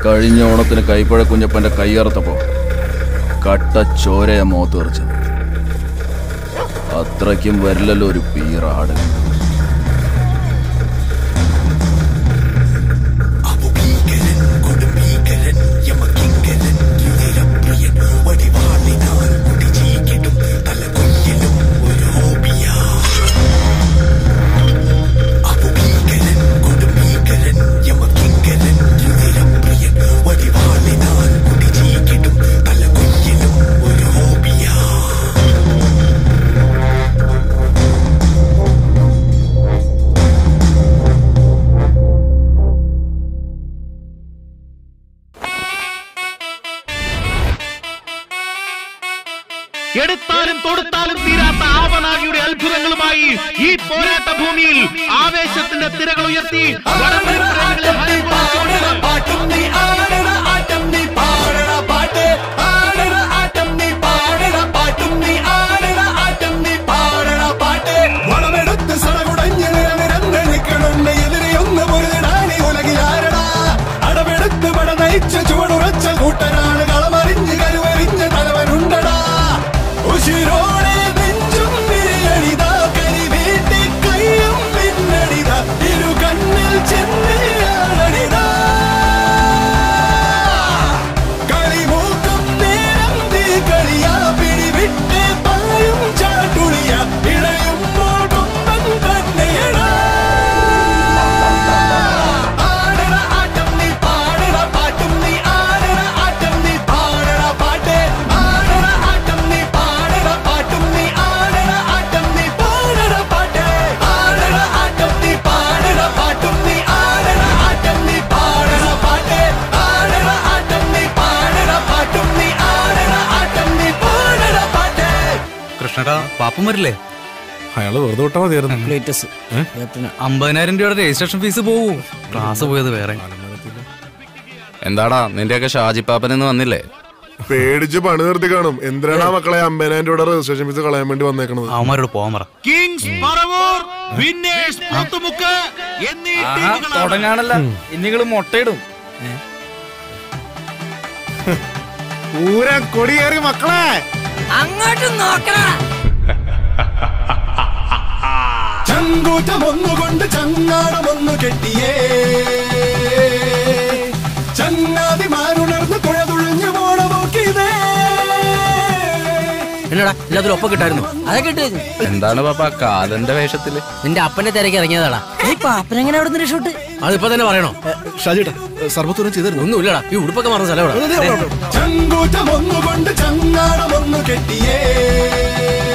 കഴിഞ്ഞ ഓണത്തിന് കൈപ്പഴ കുഞ്ഞപ്പന്റെ കയ്യറുത്തപ്പോ കട്ട ചോരയ മോത്ത് തെറിച്ചത് അത്രയ്ക്കും വരില്ലല്ലോ ഒരു പീറാട് എടുത്താലും തൊടുത്താലും തീരാത്ത ആവനാകിയുടെ അത്ഭുതങ്ങളുമായി ഈ പോരാട്ട ഭൂമിയിൽ ആവേശത്തിന്റെ തിരകൾ ഉയർത്തി വടംവലിപ്രേമികളെ ഹരികൊള്ളിച്ചുകൊണ്ട് പാട്ടും നീ ആടണ ആട്ടം നീ പാടണ പാട്ട് ആടണ ആട്ടം നീ പാടണ പാട്ടും നീ ആടണ ആട്ടം നീ പാടണ പാട്ട് വളമെടുത്ത് സടകുടഞ്ഞ് നിരനിരന്ന് നിൽക്കണമെന്ന് എതിരെയൊന്ന് പൊരുതിടാനി ഉലകിലാരടാ അടവെടുത്ത് പട നയിച്ച ചുവടുറച്ച കൂട്ടനാണ് കളമറിഞ്ഞ് കരുവരിഞ്ഞ് തലവനുണ്ടടാ ഉശിരോടെ നെഞ്ചും വിരിയണിതാ കരി വീട്ടി കയ്യും പിന്നണിതാ ഇരു കണ്ണിൽ ചെന്നിയാളണിതാ കളിമൂക്കും നേരം തീ കളിയാ പിടിവിട്ട് പായും ചാട്ടുളിയ ഇടയുമ്പോൾ കൊമ്പൻ തന്നെയടാ ആടണ ആട്ടം നീ പാടണ പാട്ടും നീ ആടണ ആട്ടം നീ പാടണ പാട്ട് ആടണ ആട്ടം നീ പാടണ പാട്ടും നീ ആടണ ആട്ടം നീ പാടണ പാട്ട് ആടണ ആട്ടം നീ പാടണ പാട്ടും നീ ആടണ ആട്ടം നീ പാടണ പാട്ട് ആടണ ആട്ടം നീ പാടണ പാട്ടും നീ ആടണ ആട്ടം നീ പാടണ പാട്ട് കൃഷ്ണടാ പാപ്പം വരില്ലേ അയാള് വെറുതെ വിട്ടാ മതിയായിരുന്നു ലേറ്റസ്റ്റ് ക്യാപ്റ്റന് അമ്പതിനായിരം രൂപയുടെ രജിസ്ട്രേഷൻ ഫീസ് പോവും ക്ലാസ് പോയത് വേറെ എന്താടാ നിന്റെയൊക്കെ ഷാജിപ്പാപ്പനെന്ന് വന്നില്ലേ പേടിച്ച് പണി നിർത്തി കാണും എന്തിനാണ് ആ മക്കളെ അമ്പതിനായിരം രൂപയുടെ രജിസ്ട്രേഷൻ ഫീസ് കളയാൻ വേണ്ടി വന്നേക്കണത് അവന്മാരോട് പോവാൻ പറ കിങ്സ് പറവൂർ വിന്നേഴ്സ് പോത്തുമുക്ക് എന്നീ ടീമുകളാണ് തുടങ്ങാണല്ല ഇനികള് മുട്ടയിടും പൂരം കൊടിയേറി മക്കളെ അങ്ങോട്ട് നോക്കണ ചങ്കൂറ്റം ഒന്നുകൊണ്ട് ചങ്ങാടമൊന്നു കെട്ടിയേ ചങ്ങാതിമാരുണർന്ന് തുഴതുഴഞ്ഞു പോണ നോക്കിയതേ എന്നടാ എല്ലാത്തിലും ഒപ്പം കിട്ടായിരുന്നു അതൊക്കെ കിട്ടും എന്താണ് പാപ്പ കാലന്റെ വേഷത്തില് നിന്റെ അപ്പനെ തിരക്കി ഇറങ്ങിയതാടാ പാപ്പനെങ്ങനെ അവിടെ നിന്ന് രക്ഷോട്ട് അതിപ്പോ തന്നെ പറയണോ ഷാജിട്ടാ സർബത്തൂരം ചെയ്തിരുന്നു ഒന്നുമില്ലടാ ഈ ഉടുപ്പൊക്കെ മറന്ന സ്ഥലം ചങ്കൂറ്റം ഒന്നുകൊണ്ട് ചങ്ങാടമൊന്നു കെട്ടിയേ